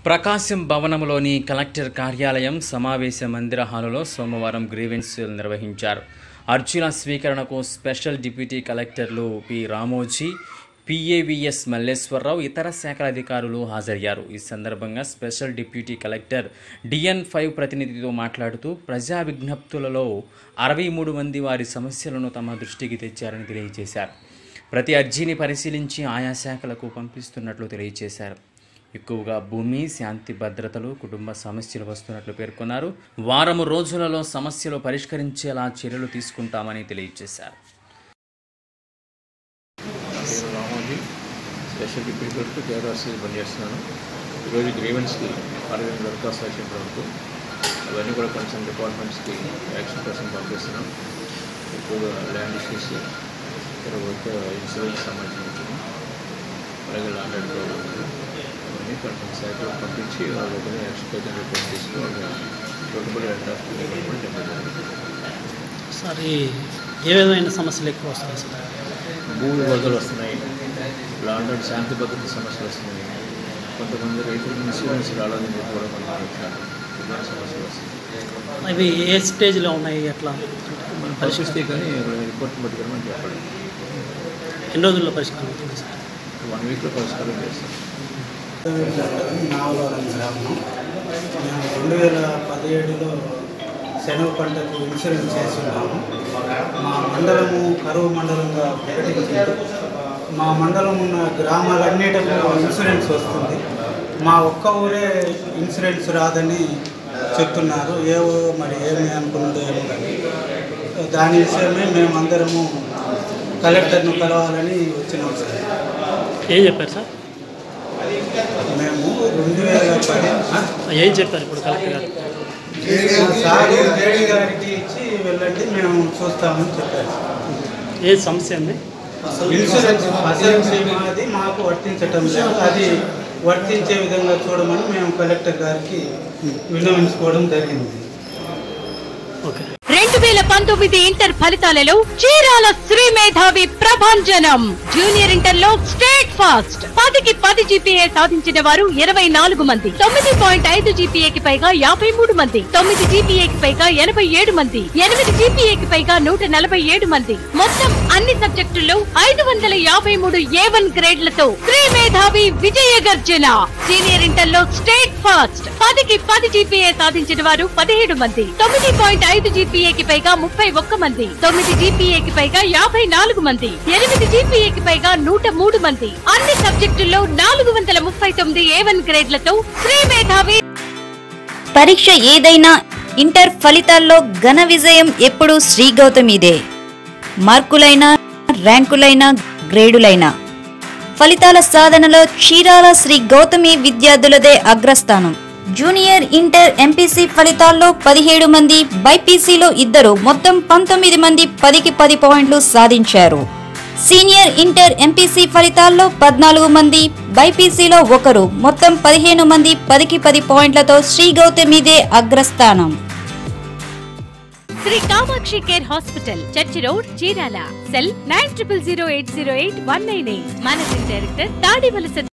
ప్రకాశం భవనంలోని collector కార్యాలయం సమావేశ మందిర హాలులో సోమవారం గ్రీవెన్స్ నిర్వహించారు అర్జున స్వీకరణకు స్పెషల్ డిప్యూటీ కలెక్టర్లు పి రామోజీ పిఏవిఎస్ మల్లేశ్వరరావు ఇతర శాఖల అధికారులు హాజరయ్యారు ఈ సందర్భంగా special deputy collector DN five ప్రతినిధితో మాట్లాడుతూ ప్రజా విజ్ఞప్తులలో అరవై మూడు మంది వారి సమస్యలను తమ దృష్టికి తెచ్చారని తెలియజేశారు ప్రతి అర్జీని పరిశీలించి ఆయా శాఖలకు పంపిస్తున్నట్లు తెలియజేశారు ఎక్కువగా భూమి శాంతి భద్రతలు కుటుంబ సమస్యలు వస్తున్నట్లు పేర్కొన్నారు వారము రోజులలో సమస్యలు పరిష్కరించేలా చర్యలు తీసుకుంటామని తెలియజేశారు నేను Ramoji special deputy collector KRRC పనిచేస్తున్నాను ఈరోజు గ్రీవెన్స్కి అరవై దరఖాస్తు వచ్చినప్పుడు అవన్నీ కూడా కన్సర్న్ డిపార్ట్మెంట్స్కి యాక్షన్ కోసం పంపిస్తున్నాం ఎక్కువగా ల్యాండ్ ఇష్యూస్ తర్వాత ఇన్సూరెన్స్ సంబంధించిన అలాగే ల్యాండ్ అడ్వాన్స్ అవన్నీ కన్సర్న్ శాఖలో పంపించి వాళ్ళ దగ్గర యాక్షన్ కోసం రిపోర్ట్ తీసుకుని suitable end of department sir ఈ ఏ విధమైన సమస్యలు ఎక్కువ వస్తాయి సార్ భూమి వరదలు వస్తున్నాయి లాండ్ అండ్ శాంతి భద్రత సమస్యలు వస్తున్నాయి కొంతమంది రైతులకు ఇన్సూరెన్స్ రాలేదని చెప్పి కూడా కొంతమంది వచ్చారు ఇలాంటి సమస్యలు వస్తున్నాయి అవి ఏ స్టేజ్లో ఉన్నాయి ఎట్లా మనం పరిశీలిస్తే కానీ రిపోర్ట్ పట్టుకుని చెప్పండి ఎన్ని రోజుల్లో పరిష్కారం అవుతుంది సార్ వన్ వీక్లో పరిష్కారం చేస్తాం నావలవరం గ్రామం మేము రెండు వేల పదిహేడులో శనగ పంటకు ఇన్సూరెన్స్ చేస్తున్నాము మా మండలము కరువు మండలంగా ప్రకటించారు మా మండలం ఉన్న గ్రామాలన్నిటికీ ఇన్సూరెన్స్ వస్తుంది మా ఒక్క ఊరే ఇన్సూరెన్స్ రాదని చెప్తున్నారు ఏవో మరి ఏమి అనుకున్నదో ఏమో కానీ దాని విషయమే మేమందరము కలెక్టర్ను కలవాలని వచ్చినాం సార్ ఏం చెప్పారు సార్ మేము రెండు వేల పది ఏం చెప్పారు ఇప్పుడు కలెక్టర్ గారు సార్ జేడీ గారికి ఇచ్చి వెళ్ళండి మేము చూస్తామని చెప్పారు ఏ సమస్య ఉంది ఇన్సూరెన్స్ ఫసల్ బీమా అది మాకు వర్తించటం లేదు అది వర్తించే విధంగా చూడమని మేము కలెక్టర్ గారికి విన్నవించుకోవడం జరిగింది ఓకే రెండు వేల పంతొమ్మిది ఇంటర్ ఫలితాలలో చీరాల శ్రీ మేధావి ప్రభంజనం జూనియర్ ఇంటర్ లో స్టేట్ ఫాస్ట్ పదికి పది జీపీఏ సాధించిన వారు ఇరవై నాలుగు మంది తొమ్మిది పాయింట్ ఐదు జీపీఏకి పైగా యాభై మూడు మంది తొమ్మిది జీపీఏకి పైగా ఎనభై ఏడు మంది ఎనిమిది జీపీఏకి పైగా నూట నలభై ఏడు మంది మొత్తం అన్ని సబ్జెక్టుల్లో ఐదు వందల యాభై మూడు ఏ వన్ గ్రేడ్లతో శ్రీ మేధావి విజయ గర్జన సీనియర్ ఇంటర్ లో స్టేట్ ఫాస్ట్ పదికి పది జీపీఏ సాధించిన వారు పదిహేడు మంది తొమ్మిది పాయింట్ ఐదు జీపీఏకి పైగా ముప్పై ఒక్క మంది తొమ్మిది జీపీఏకి పైగా యాభై నాలుగు మంది ఎనిమిది జీపీఏకి పైగా నూట మూడు మంది అన్ని సబ్జెక్టుల్లో నాలుగు వందల ముప్పై తొమ్మిది ఏ వన్ గ్రేడ్లతో శ్రీ మేధావి పరీక్ష ఏదైనా ఇంటర్ ఫలితాల్లో ఘన విజయం ఎప్పుడూ శ్రీ గౌతమిదే మార్కులైనా ర్యాంకులైనా గ్రేడులైనా ఫలితాల సాధనలో చీరాల శ్రీ గౌతమి విద్యార్థులదే అగ్రస్థానం జూనియర్ ఇంటర్ ఎంపీసీ ఫలితాల్లో పదిహేడు మంది బైపీసీలో ఇద్దరు మొత్తం పంతొమ్మిది మంది పదికి పది పాయింట్లు సాధించారు సీనియర్ ఇంటర్ ఎంపీసీ ఫలితాల్లో పద్నాలుగు మంది బైపీసీలో ఒకరు మొత్తం పదిహేను మంది పదికి పది పాయింట్లతో శ్రీ గౌతమిదే అగ్రస్థానం Sri Kamakshi care hospital church road Chirala cell nine triple zero eight zero eight one nine eight managing director Tadivalasa